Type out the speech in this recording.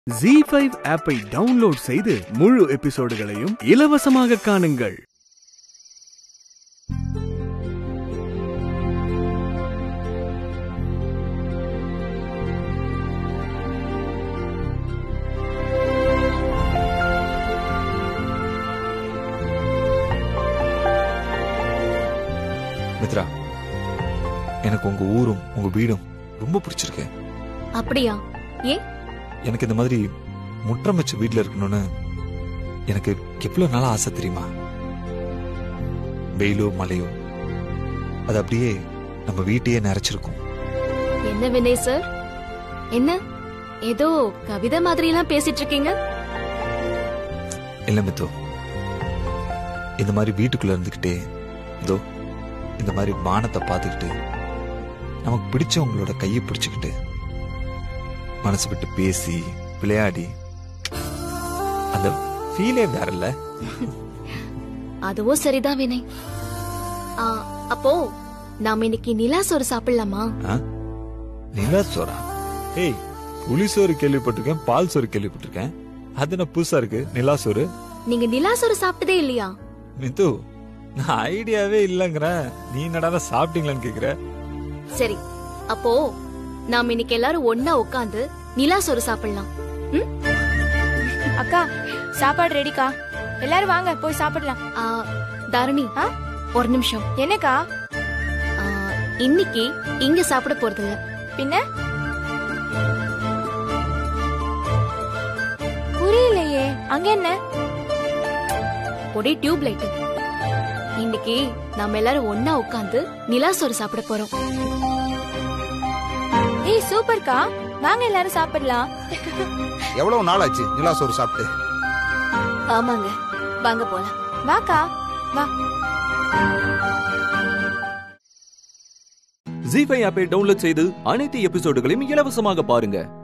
G five ஆப்பை download செய்து முழு எபிசோடுகளையும் இலவசமாக காணுங்கள் மித்ரா எனக்கு உங்க ஊரும் உங்க வீடும் ரொம்ப பிடிச்சிருக்கு அப்படியா ஏன் எனக்கு இந்த மாதிரி முற்றம் வச்ச வீட்ல இருக்கணும்னு எனக்கு எவ்வளவு நாளா ஆசை தெரியுமா வெயிலோ மழையோ அது அப்படியே நம்ம வீட்டையே நிறைச்சிருக்கும் என்ன வினய் சார் என்ன ஏதோ கவிதை மாதிரி எல்லாம் பேசிட்டு இருக்கீங்க இல்ல மித்து இந்த மாதிரி வீட்டுக்குள்ள இருந்துகிட்டே இதோ இந்த மாதிரி வானத்தை பார்த்துக்கிட்டு நமக்கு பிடிச்சவங்களோட கையை பிடிச்சுக்கிட்டு மனசு விட்டு பேசி விளையாடி அந்த ஃபீலே வேற இல்ல அதுவும் சரிதான் வினய் ஆ, அப்போ நாம இன்னைக்கு நிலா சோறு சாப்பிடலாமா ஆ? நிலா சோறா ஏய் புளி சோறு கேள்விப்பட்டிருக்கேன் பால் சோறு கேள்விப்பட்டிருக்கேன் அது என்ன புதுசா இருக்கு நிலா சோறு நீங்க நிலா சோறு சாப்பிட்டதே இல்லையா மித்து நான் ஐடியாவே இல்லங்கிறேன் நீ என்னடா சாப்பிட்டீங்களான்னு கேக்குற சரி அப்போ நாம இன்னைக்கு எல்லாரும் ஒன்னா உட்காந்து நிலா சோறு சாப்பிடலாம் ம்? அக்கா சாப்பாடு ரெடிக்கா எல்லாரும் வாங்க போய் சாப்பிடலாம் ஆ, தாரணி ஆ? ஒரு நிமிஷம் என்னக்கா ஆ, இன்னைக்கு இங்க சாப்பிட போறது இல்ல பின்ன புரியலையே அங்க என்ன ஒரே டியூப் லைட் இன்னைக்கு நாம எல்லாரும் ஒன்னா உட்காந்து நிலா சோறு சாப்பிட போறோம் ஏய் சூப்பர்க்கா வாங்க எல்லாரும் சாப்பிடலாம் எவ்வளவு நாள் ஆச்சு நிலா சோறு சாப்பிட்டு ஆமாங்க வாங்க போலாம் வாக்கா வா ஜி ஃபைவ் ஆப்பை டவுன்லோட் செய்து அனைத்து எபிசோடுகளையும் இலவசமாக பாருங்க